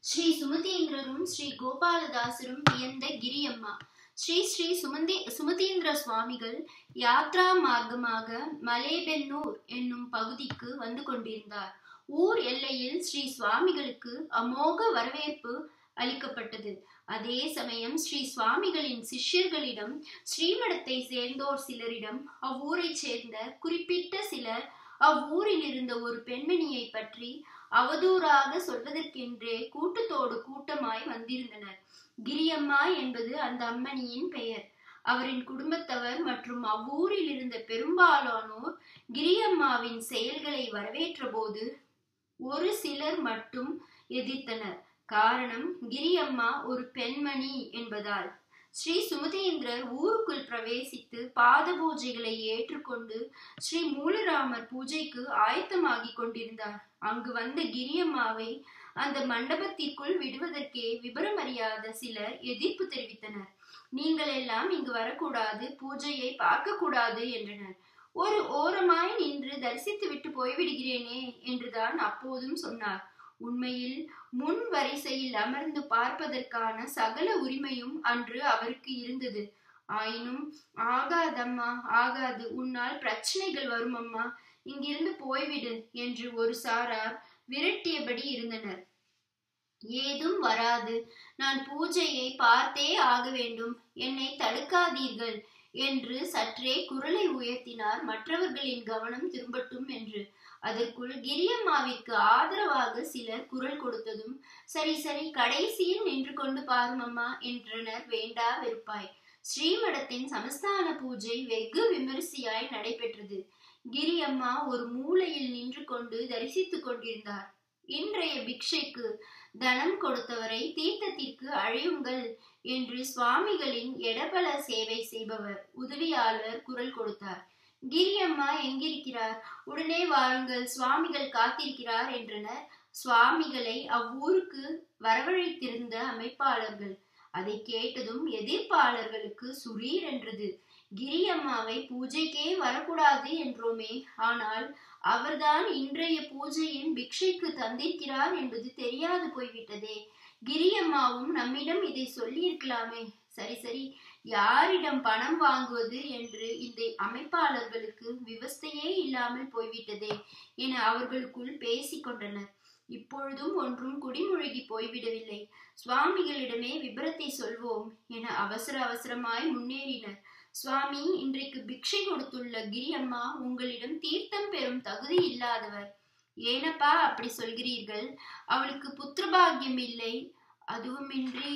ஸ்ரீ சுமதீந்திரரும் ஸ்ரீ கோபாலதாசரும் வியந்த கிரியம்மா ஸ்ரீ ஸ்ரீ சுமந்தி சுமதீந்திர சுவாமிகள் யாத்ரா மார்க்கமாக மலேபென்னூர் என்னும் பகுதிக்கு வந்து கொண்டிருந்தார் ஊர் எல்லையில் ஸ்ரீ சுவாமிகளுக்கு அமோக வரவேற்பு அளிக்கப்பட்டது அதே சமயம் ஸ்ரீ சுவாமிகளின் சிஷ்யர்களிடம் ஸ்ரீமடத்தை சேர்ந்தோர் சிலரிடம் அவ்வூரைச் சேர்ந்த குறிப்பிட்ட சிலர் அவ்வூரில் இருந்த ஒரு பெண்மணியை பற்றி அவதூறாக சொல்வதற்கென்றே கூட்டத்தோடு கூட்டமாய் வந்திருந்தனர் கிரியம்மா என்பது அந்த அம்மணியின் பெயர் அவரின் குடும்பத்தவர் மற்றும் அவ்வூரில் இருந்த பெரும்பாலானோர் கிரியம்மாவின் செயல்களை வரவேற்ற போது ஒரு சிலர் மட்டும் எதிர்த்தனர் காரணம் கிரியம்மா ஒரு பெண்மணி என்பதால் ஸ்ரீ சுமதேந்திரர் ஊருக்குள் பிரவேசித்து பாத பூஜைகளை ஏற்றுக்கொண்டு ஸ்ரீ மூலராமர் பூஜைக்கு ஆயத்தமாகி கொண்டிருந்தார் அங்கு வந்த கிரியம்மாவை அந்த மண்டபத்திற்குள் விடுவதற்கே விபரமறியாத சிலர் எதிர்ப்பு தெரிவித்தனர் நீங்கள் எல்லாம் இங்கு வரக்கூடாது பூஜையை பார்க்க கூடாது என்றனர் ஒரு ஓரமாய் நின்று தரிசித்து விட்டு போய்விடுகிறேனே என்றுதான் அப்போதும் சொன்னார் உண்மையில் முன் வரிசையில் அமர்ந்து பார்ப்பதற்கான சகல உரிமையும் அன்று அவருக்கு இருந்தது ஆயினும் ஆகாதம்மா ஆகாது உன்னால் பிரச்சனைகள் வரும் அம்மா இங்கிருந்து போய்விடு என்று ஒரு சாரார் விரட்டியபடி இருந்தனர் ஏதும் வராது நான் பூஜையை பார்த்தே ஆக வேண்டும் என்னை தடுக்காதீர்கள் என்று சற்றே குரலை உயர்த்தினார் மற்றவர்களின் கவனம் திரும்பட்டும் என்று அதற்குள் கிரியம்மாவிற்கு ஆதரவாக சிலர் குரல் கொடுத்ததும் சரி சரி கடைசியில் நின்று கொண்டு பாருமம்மா என்றனர் வேண்டா வெறுப்பாய் ஸ்ரீமடத்தின் சமஸ்தான பூஜை வெகு விமரிசையாய் நடைபெற்றது கிரியம்மா ஒரு மூலையில் நின்று கொண்டு தரிசித்துக் கொண்டிருந்தார் இன்றைய பிக்ஷைக்கு தனம் கொடுத்தவரை தீர்த்தத்திற்கு அழியுங்கள் என்று சுவாமிகளின் எடபல சேவை செய்பவர் உதவியாளர் குரல் கொடுத்தார் கிரியம்மா எங்கிருக்கிறார் உடனே வாருங்கள் சுவாமிகள் காத்திருக்கிறார் என்றனர் சுவாமிகளை அவ்வூருக்கு வரவழைத்திருந்த அமைப்பாளர்கள் அதை கேட்டதும் எதிர்ப்பாளர்களுக்கு சுரீர் என்றது கிரியம்மாவை பூஜைக்கே வரக்கூடாது என்றோமே ஆனால் அவர்தான் இன்றைய பூஜையின் பிக்ஷைக்கு தந்திருக்கிறார் என்பது தெரியாது போய்விட்டதே கிரியம்மாவும் நம்மிடம் இதை சொல்லியிருக்கலாமே சரி சரி யாரிடம் பணம் வாங்குவது என்று இந்த அமைப்பாளர்களுக்கு விவஸ்தையே இல்லாமல் போய்விட்டதே என அவர்களுக்குள் பேசிக் கொண்டனர் இப்பொழுதும் ஒன்றும் குடிமொழிகி போய்விடவில்லை சுவாமிகளிடமே விபரத்தை சொல்வோம் என அவசர அவசரமாய் முன்னேறினர் சுவாமி இன்றைக்கு பிக்ஷை கொடுத்துள்ள கிரியம்மா உங்களிடம் தீர்த்தம் பெறும் தகுதி இல்லாதவர் ஏனப்பா அப்படி சொல்கிறீர்கள் அவளுக்கு புத்திரபாகியம் இல்லை அதுவுமின்றி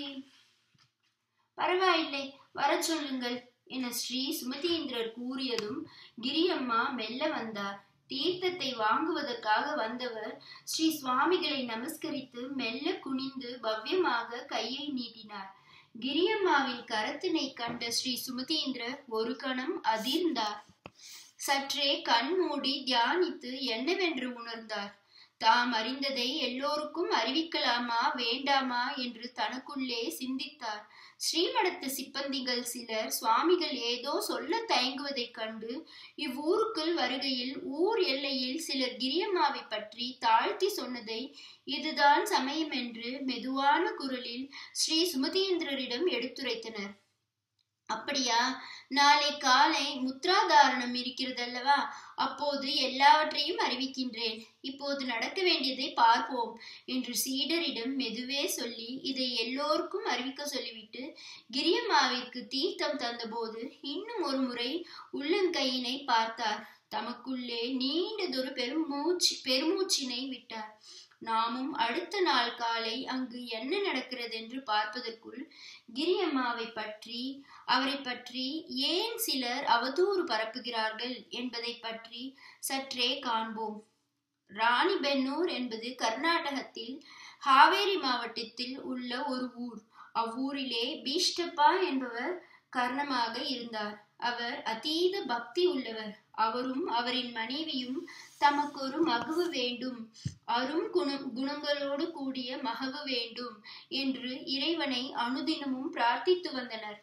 பரவாயில்லை வர சொல்லுங்கள் என ஸ்ரீ சுமதீந்திரர் கூறியதும் கிரியம்மா மெல்ல வந்தார் தீர்த்தத்தை வாங்குவதற்காக வந்தவர் ஸ்ரீ சுவாமிகளை நமஸ்கரித்து மெல்ல குனிந்து பவ்யமாக கையை நீட்டினார் கிரியம்மாவின் கரத்தினை கண்ட ஸ்ரீ சுமதீந்திரர் ஒரு கணம் அதிர்ந்தார் சற்றே கண் மூடி தியானித்து என்னவென்று உணர்ந்தார் தாம் அறிந்ததை எல்லோருக்கும் அறிவிக்கலாமா வேண்டாமா என்று தனக்குள்ளே சிந்தித்தார் ஸ்ரீமடத்து சிப்பந்திகள் சிலர் சுவாமிகள் ஏதோ சொல்ல தயங்குவதைக் கண்டு இவ்வூருக்குள் வருகையில் ஊர் எல்லையில் சிலர் கிரியம்மாவை பற்றி தாழ்த்தி சொன்னதை இதுதான் சமயம் என்று மெதுவான குரலில் ஸ்ரீ சுமதீந்திரரிடம் எடுத்துரைத்தனர் அப்படியா நாளை காலை முத்ராதாரணம் இருக்கிறதல்லவா அப்போது எல்லாவற்றையும் அறிவிக்கின்றேன் இப்போது நடக்க வேண்டியதை பார்ப்போம் என்று சீடரிடம் மெதுவே சொல்லி இதை எல்லோருக்கும் அறிவிக்க சொல்லிவிட்டு கிரியம்மாவிற்கு தீர்த்தம் தந்தபோது இன்னும் ஒரு முறை உள்ளங்கையினை பார்த்தார் தமக்குள்ளே நீண்டதொரு பெருமூச்சு பெருமூச்சினை விட்டார் நாமும் அடுத்த நாள் காலை அங்கு என்ன நடக்கிறது என்று பார்ப்பதற்குள் கிரியம்மாவை பற்றி அவரை பற்றி ஏன் சிலர் அவதூறு பரப்புகிறார்கள் என்பதை பற்றி சற்றே காண்போம் ராணிபென்னூர் என்பது கர்நாடகத்தில் ஹாவேரி மாவட்டத்தில் உள்ள ஒரு ஊர் அவ்வூரிலே பீஷ்டப்பா என்பவர் கர்ணமாக இருந்தார் அவர் அதீத பக்தி உள்ளவர் அவரும் அவரின் மனைவியும் தமக்கு ஒரு மகவு வேண்டும் அரும் குண குணங்களோடு கூடிய மகவு வேண்டும் என்று இறைவனை அனுதினமும் பிரார்த்தித்து வந்தனர்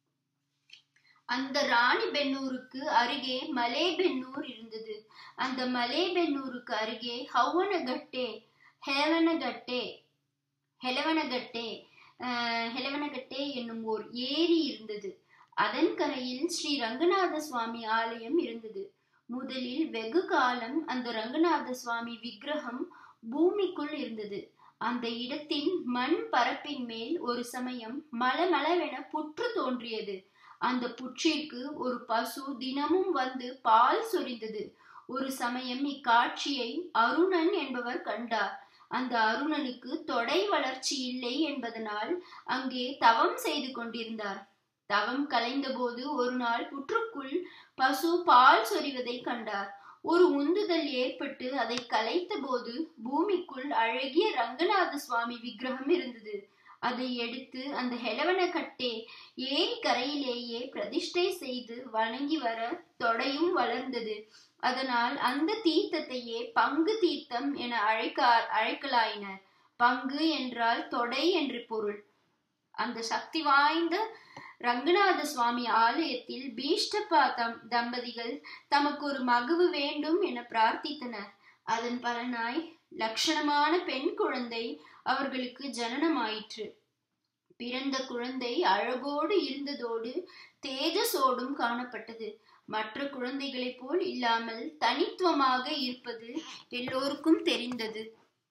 அந்த ராணி பென்னூருக்கு அருகே மலேபென்னூர் இருந்தது அந்த மலேபென்னூருக்கு அருகே ஹவ்வனகட்டே ஹேவனகட்டே ஹெலவனகட்டே அஹ், ஹெலவனகட்டே என்னும் ஓர் ஏரி இருந்தது அதன் கரையில் ஸ்ரீ ரங்கநாத சுவாமி ஆலயம் இருந்தது முதலில் வெகு காலம் அந்த ரங்கநாத சுவாமி விக்கிரகம் பூமிக்குள் இருந்தது அந்த இடத்தின் மண் பரப்பின் மேல் ஒரு சமயம் மலமளவென புற்று தோன்றியது அந்த புற்றிற்கு ஒரு பசு தினமும் வந்து பால் சொரிந்தது ஒரு சமயம் இக்காட்சியை அருணன் என்பவர் கண்டார் அந்த அருணனுக்கு தொடை வளர்ச்சி இல்லை என்பதனால் அங்கே தவம் செய்து கொண்டிருந்தார் தவம் கலைந்தபோது ஒரு நாள் புற்றுக்குள் பசு பால் சொரிவதை கண்டார் ஒரு உந்துதல் ஏற்பட்டு அதை கலைத்த போது பூமிக்குள் அழகிய ரங்கநாத சுவாமி விக்கிரகம் இருந்தது அதை எடுத்து அந்த ஹெலவனக்கட்டே ஏரி கரையிலேயே பிரதிஷ்டை செய்து வணங்கி வர தொடையும் வளர்ந்தது அதனால் அந்த தீர்த்தத்தையே பங்கு தீர்த்தம் என அழைக்க அழைக்கலாயினர் பங்கு என்றால் தொடை என்று பொருள் அந்த சக்தி வாய்ந்த ரங்கநாத சுவாமி ஆலயத்தில் பீஷ்டப்பா தம் தம்பதிகள் தமக்கு ஒரு மகுவு வேண்டும் என பிரார்த்தித்தனர் அதன் பலனாய் லட்சணமான பெண் குழந்தை அவர்களுக்கு ஜனனமாயிற்று பிறந்த குழந்தை அழகோடு இருந்ததோடு தேஜசோடும் காணப்பட்டது மற்ற குழந்தைகளைப் போல் இல்லாமல் தனித்துவமாக இருப்பது எல்லோருக்கும் தெரிந்தது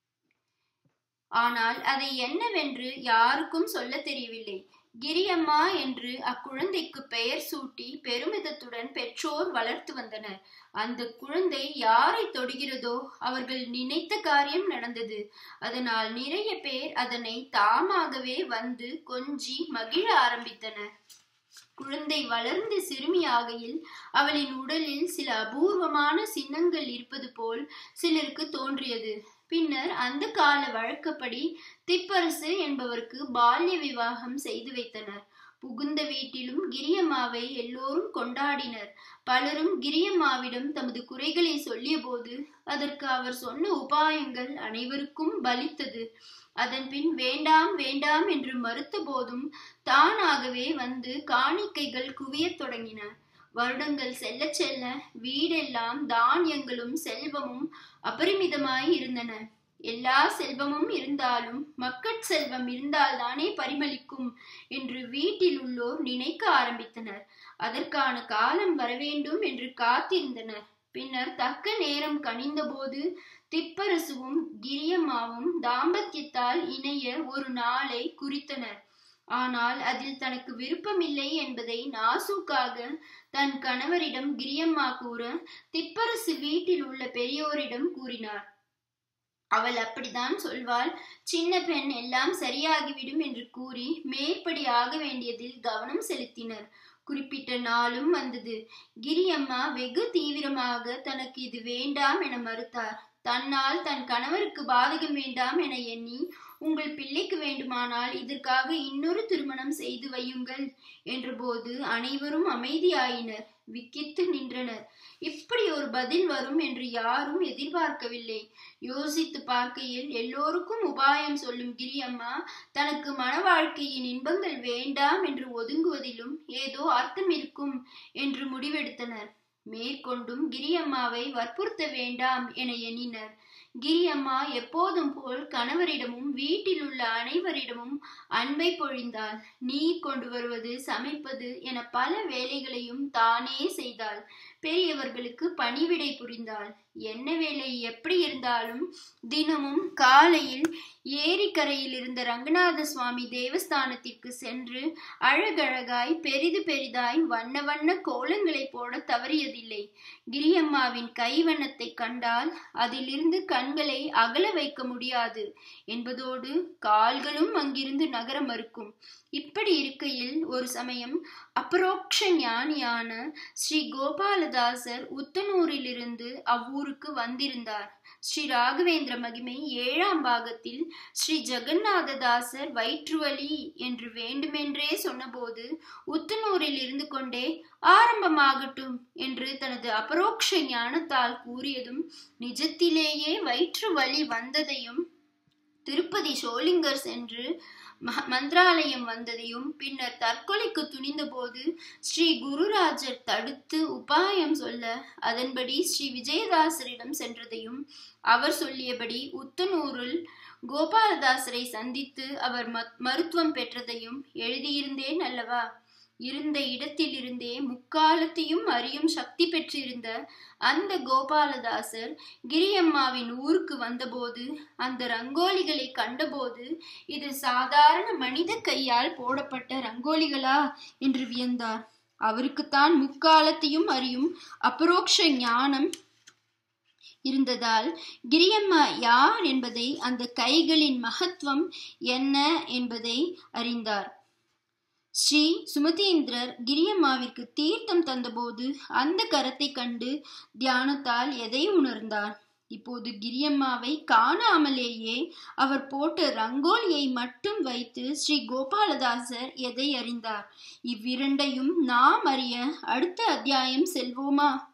ஆனால் அதை என்னவென்று யாருக்கும் சொல்ல தெரியவில்லை கிரியம்மா என்று அக்குழந்தைக்கு பெயர் சூட்டி பெருமிதத்துடன் பெற்றோர் வளர்த்து வந்தனர் அந்த குழந்தை யாரை தொடுகிறதோ அவர்கள் நினைத்த காரியம் நடந்தது அதனால் நிறைய பேர் அதனை தாமாகவே வந்து கொஞ்சி மகிழ ஆரம்பித்தனர் குழந்தை வளர்ந்து சிறுமியாகையில் அவளின் உடலில் சில அபூர்வமான சின்னங்கள் இருப்பது போல் சிலருக்கு தோன்றியது பின்னர் அந்த கால வழக்கப்படி திப்பரசு என்பவருக்கு பால்ய விவாகம் செய்து வைத்தனர் புகுந்த வீட்டிலும் கிரியம்மாவை எல்லோரும் கொண்டாடினர் பலரும் கிரியம்மாவிடம் தமது குறைகளை சொல்லியபோது அதற்கு அவர் சொன்ன உபாயங்கள் அனைவருக்கும் பலித்தது அதன்பின் வேண்டாம் வேண்டாம் என்று மறுத்த போதும் தானாகவே வந்து காணிக்கைகள் குவியத் தொடங்கின வருடங்கள் செல்ல செல்ல வீடெல்லாம் தானியங்களும் செல்வமும் அபரிமிதமாய் இருந்தன எல்லா செல்வமும் இருந்தாலும் மக்கட் செல்வம் இருந்தால்தானே பரிமளிக்கும் என்று வீட்டில் உள்ளோர் நினைக்க ஆரம்பித்தனர் அதற்கான காலம் வரவேண்டும் என்று காத்திருந்தனர் பின்னர் தக்க நேரம் கனிந்தபோது திப்பரசுவும் கிரியம்மாவும் தாம்பத்தியத்தால் இணைய ஒரு நாளை குறித்தனர் ஆனால் அதில் தனக்கு விருப்பமில்லை என்பதை நாசூக்காக தன் கணவரிடம் கிரியம்மா கூற திப்பரசு வீட்டில் உள்ள பெரியோரிடம் கூறினார் அவள் அப்படித்தான் சொல்வாள் சின்ன பெண் எல்லாம் சரியாகிவிடும் என்று கூறி மேற்படி ஆக வேண்டியதில் கவனம் செலுத்தினர் குறிப்பிட்ட நாளும் வந்தது கிரியம்மா வெகு தீவிரமாக தனக்கு இது வேண்டாம் என மறுத்தார் தன்னால் தன் கணவருக்கு பாதகம் வேண்டாம் என எண்ணி உங்கள் பிள்ளைக்கு வேண்டுமானால் இதற்காக இன்னொரு திருமணம் செய்து வையுங்கள் என்றபோது அனைவரும் அமைதியாயினர் விக்கித்து நின்றனர் இப்படி ஒரு பதில் வரும் என்று யாரும் எதிர்பார்க்கவில்லை யோசித்து பார்க்கையில் எல்லோருக்கும் உபாயம் சொல்லும் கிரியம்மா தனக்கு மன வாழ்க்கையின் இன்பங்கள் வேண்டாம் என்று ஒதுங்குவதிலும் ஏதோ அர்த்தம் இருக்கும் என்று முடிவெடுத்தனர் மேற்கொண்டும் கிரியம்மாவை வற்புறுத்த வேண்டாம் என எண்ணினர் கிரியம்மா எப்போதும் போல் கணவரிடமும் வீட்டில் உள்ள அனைவரிடமும் அன்பை பொழிந்தாள் நீர் கொண்டு வருவது சமைப்பது என பல வேலைகளையும் தானே செய்தாள் பெரியவர்களுக்கு பணிவிடை புரிந்தாள் என்ன வேலை எப்படி இருந்தாலும் தினமும் காலையில் ஏரிக்கரையில் இருந்த ரங்கநாத சுவாமி தேவஸ்தானத்திற்கு சென்று அழகழகாய் பெரிது பெரிதாய் வண்ண வண்ண கோலங்களை போட தவறியதில்லை கிரியம்மாவின் கைவண்ணத்தை கண்டால் அதிலிருந்து கண்களை அகல வைக்க முடியாது என்பதோடு கால்களும் அங்கிருந்து நகர மறுக்கும் இப்படி இருக்கையில் ஒரு சமயம் அபரோக்ஷ ஞானியான ஸ்ரீ கோபாலதாசர் உத்தனூரிலிருந்து அவ்வூருக்கு வந்திருந்தார் ஸ்ரீ ராகவேந்திர மகிமை ஏழாம் பாகத்தில் ஸ்ரீ ஜெகநாததாசர் வயிற்றுவலி என்று வேண்டுமென்றே சொன்னபோது உத்தனூரில் இருந்து கொண்டே ஆரம்பமாகட்டும் என்று தனது அபரோக்ஷ ஞானத்தால் கூறியதும் நிஜத்திலேயே வயிற்று வலி வந்ததையும் திருப்பதி சோளிங்கர் சென்று மந்திராலயம் வந்ததையும் பின்னர் தற்கொலைக்கு துணிந்தபோது ஸ்ரீ குருராஜர் தடுத்து உபாயம் சொல்ல அதன்படி ஸ்ரீ விஜயதாசரிடம் சென்றதையும் அவர் சொல்லியபடி உத்தனூரில் கோபாலதாசரை சந்தித்து அவர் மருத்துவம் பெற்றதையும் எழுதியிருந்தேன் அல்லவா இருந்த இடத்திலிருந்தே முக்காலத்தையும் அறியும் சக்தி பெற்றிருந்த அந்த கோபாலதாசர் கிரியம்மாவின் ஊருக்கு வந்தபோது அந்த ரங்கோலிகளை கண்டபோது இது சாதாரண மனித கையால் போடப்பட்ட ரங்கோலிகளா என்று வியந்தார் அவருக்குத்தான் முக்காலத்தையும் அறியும் அபரோக்ஷ ஞானம் இருந்ததால் கிரியம்மா யார் என்பதை அந்த கைகளின் மகத்துவம் என்ன என்பதை அறிந்தார் ஸ்ரீ சுமதீந்திரர் கிரியம்மாவிற்கு தீர்த்தம் தந்தபோது அந்த கரத்தை கண்டு தியானத்தால் எதை உணர்ந்தார் இப்போது கிரியம்மாவை காணாமலேயே அவர் போட்ட ரங்கோலியை மட்டும் வைத்து ஸ்ரீ கோபாலதாசர் எதை அறிந்தார் இவ்விரண்டையும் நாம் அறிய அடுத்த அத்தியாயம் செல்வோமா